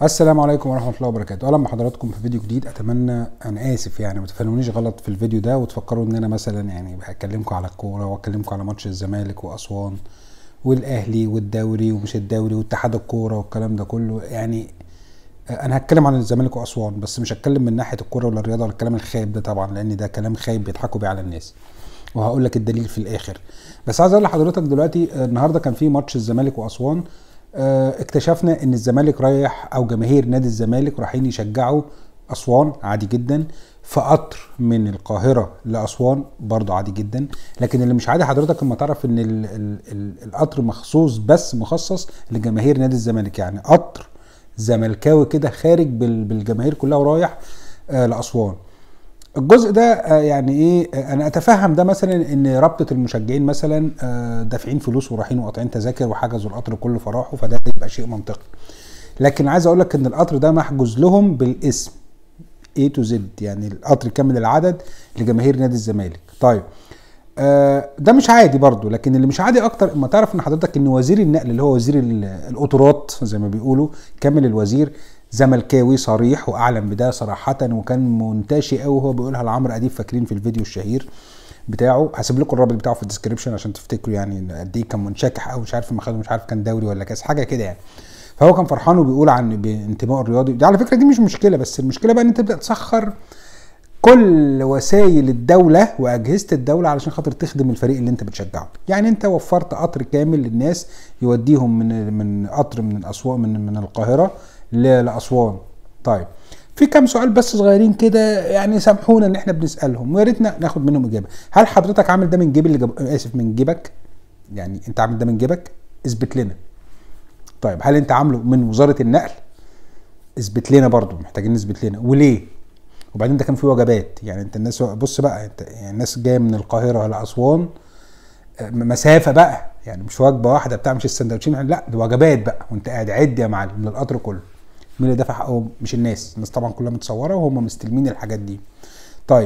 السلام عليكم ورحمه الله وبركاته اهلا بحضراتكم في فيديو جديد اتمنى انا اسف يعني ما تفهمونيش غلط في الفيديو ده وتفكروا ان انا مثلا يعني بكلمكم على الكوره واكلمكم على ماتش الزمالك واسوان والاهلي والدوري ومش الدوري واتحاد الكوره والكلام ده كله يعني انا هتكلم عن الزمالك واسوان بس مش هتكلم من ناحيه الكوره ولا الرياضه ولا الكلام الخايب ده طبعا لان ده كلام خايب بيضحكوا بيه على الناس وهقول لك الدليل في الاخر بس عايز اقول لحضرتك دلوقتي النهارده كان في ماتش الزمالك واسوان اكتشفنا ان الزمالك رايح او جماهير نادي الزمالك رايحين يشجعوا اسوان عادي جدا في قطر من القاهره لاسوان برضه عادي جدا لكن اللي مش عادي حضرتك لما تعرف ان ال ال ال القطر مخصوص بس مخصص لجماهير نادي الزمالك يعني قطر زملكاوي كده خارج بالجماهير كلها ورايح آه لاسوان الجزء ده يعني ايه انا اتفهم ده مثلا ان رابطه المشجعين مثلا دافعين فلوس ورايحين وقاطعين تذاكر وحجزوا القطر كله فراحوا فده يبقى شيء منطقي لكن عايز اقول لك ان القطر ده محجوز لهم بالاسم A to Z يعني القطر كامل العدد لجماهير نادي الزمالك طيب ده مش عادي برضو لكن اللي مش عادي اكتر اما تعرف ان حضرتك ان وزير النقل اللي هو وزير القطورات زي ما بيقولوا كامل الوزير زملكاوي صريح واعلن بده صراحه وكان منتشي قوي وهو بيقولها لعمرو اديب فاكرين في الفيديو الشهير بتاعه هسيب لكم الرابط بتاعه في الديسكربشن عشان تفتكروا يعني قد ايه كان منشكح قوي مش عارف مخده مش عارف كان دوري ولا كاس حاجه كده يعني فهو كان فرحان وبيقول عن انتمائه الرياضي دي على فكره دي مش مشكله بس المشكله بقى ان انت تبدا تسخر كل وسائل الدولة وأجهزة الدولة علشان خاطر تخدم الفريق اللي أنت بتشجعه، يعني أنت وفرت قطر كامل للناس يوديهم من من قطر من أسوان من من القاهرة لأسوان. طيب في كام سؤال بس صغيرين كده يعني سامحونا ان احنا بنسالهم ويا ريتنا ناخد منهم اجابه هل حضرتك عامل ده من جيب اللي جب... اسف من جيبك يعني انت عامل ده من جيبك اثبت لنا طيب هل انت عامله من وزاره النقل اثبت لنا برضو محتاجين نثبت لنا وليه وبعدين ده كان في وجبات يعني انت الناس بص بقى انت يعني الناس جايه من القاهره لاسوان مسافه بقى يعني مش وجبه واحده بتاع مش السندوتشين لا ده وجبات بقى وانت قاعد عد يا معلم من القطر كله مين اللي دفع حقهم مش الناس الناس طبعا كلها متصوره وهم مستلمين الحاجات دي طيب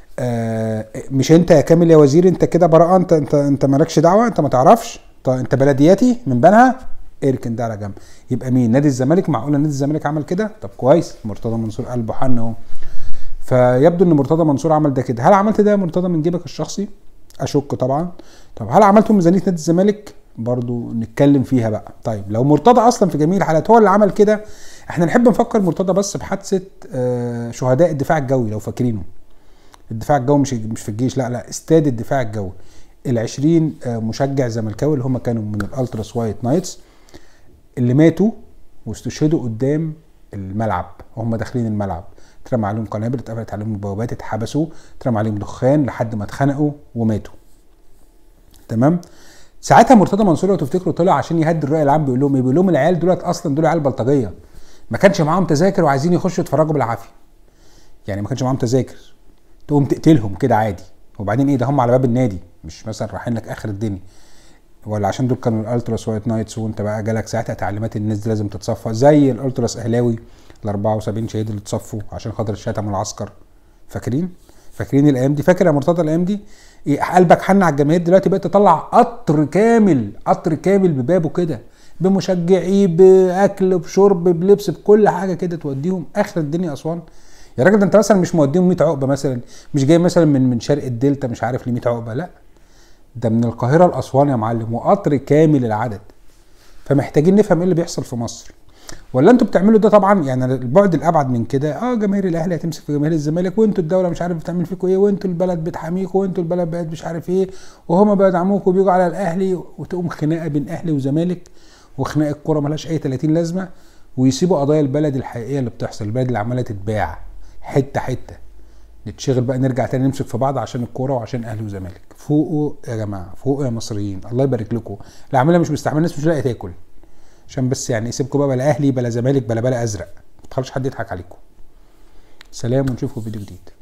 آه مش انت يا كامل يا وزير انت كده براءه انت انت انت مالكش دعوه انت ما تعرفش طيب انت بلدياتي من بنها اركن ده على جنب يبقى مين نادي الزمالك معقوله نادي الزمالك عمل كده طب كويس مرتضى منصور قلبه حن اهو فيبدو ان مرتضى منصور عمل ده كده هل عملت ده يا مرتضى من جيبك الشخصي اشك طبعا طب هل عملته ميزانيه نادي الزمالك برضو نتكلم فيها بقى طيب لو مرتضى اصلا في جميع الحالات هو اللي عمل كده احنا نحب نفكر مرتضى بس بحادثه شهداء الدفاع الجوي لو فاكرينه الدفاع الجوي مش مش في الجيش لا لا استاد الدفاع الجوي ال 20 مشجع زملكاوي اللي هم كانوا من الالتراس وايت نايتس اللي ماتوا واستشهدوا قدام الملعب وهم داخلين الملعب اترمى عليهم قنابل اتقفلت عليهم البوابات اتحبسوا اترمى عليهم دخان لحد ما اتخنقوا وماتوا تمام ساعتها مرتضى منصور لو تفتكروا طلع عشان يهدي الراي العام بيقول لهم ايه بيقول لهم العيال دولت اصلا دول عيال بلطجيه ما كانش معاهم تذاكر وعايزين يخشوا يتفرجوا بالعافيه يعني ما كانش معاهم تذاكر تقوم تقتلهم كده عادي وبعدين ايه ده هم على باب النادي مش مثلا رايحين لك اخر الدنيا ولا عشان دول كانوا الالتراس وايت نايتس وانت بقى جالك ساعتها تعليمات الناس دي لازم تتصفى زي الالتراس اهلاوي ال 74 شهيد اللي اتصفوا عشان خاطر شتموا العسكر فاكرين؟ فاكرين الايام دي فاكر يا مرتضى الايام دي؟ إيه قلبك حن على الجماهير دلوقتي بقيت تطلع قطر كامل قطر كامل ببابه كده بمشجعيه باكل بشرب بلبس بكل حاجه كده توديهم اخر الدنيا اسوان يا راجل ده انت مثلا مش موديهم 100 عقبه مثلا مش جاي مثلا من من شرق الدلتا مش عارف ل 100 عقبه لا ده من القاهره لاسوان يا معلم وقطر كامل العدد فمحتاجين نفهم ايه اللي بيحصل في مصر ولا انتوا بتعملوا ده طبعا يعني البعد الابعد من كده اه جماهير الاهلي هتمسك في جماهير الزمالك وانتوا الدوله مش عارف بتعمل فيكم ايه وانتوا البلد بتحاميكم وانتوا البلد بقت مش عارف ايه وهما بيدعموكم وبيجوا على الاهلي وتقوم خناقه بين اهلي وزمالك وخناقه الكوره ملهاش اي 30 لازمه ويسيبوا قضايا البلد الحقيقيه اللي بتحصل البلد اللي عماله تتباع حته حته نتشغل بقى نرجع تاني نمسك في بعض عشان الكوره وعشان اهلي وزمالك فوقوا يا جماعه فوقوا يا مصريين الله يبارك لكم العماله مش مستحمله الناس مش لاقيه تاكل عشان بس يعني يسيبكم بقى بلا اهلي بلا زمالك بلا بلا ازرق ما تخلوش حد يضحك عليكم سلام ونشوفكم في فيديو جديد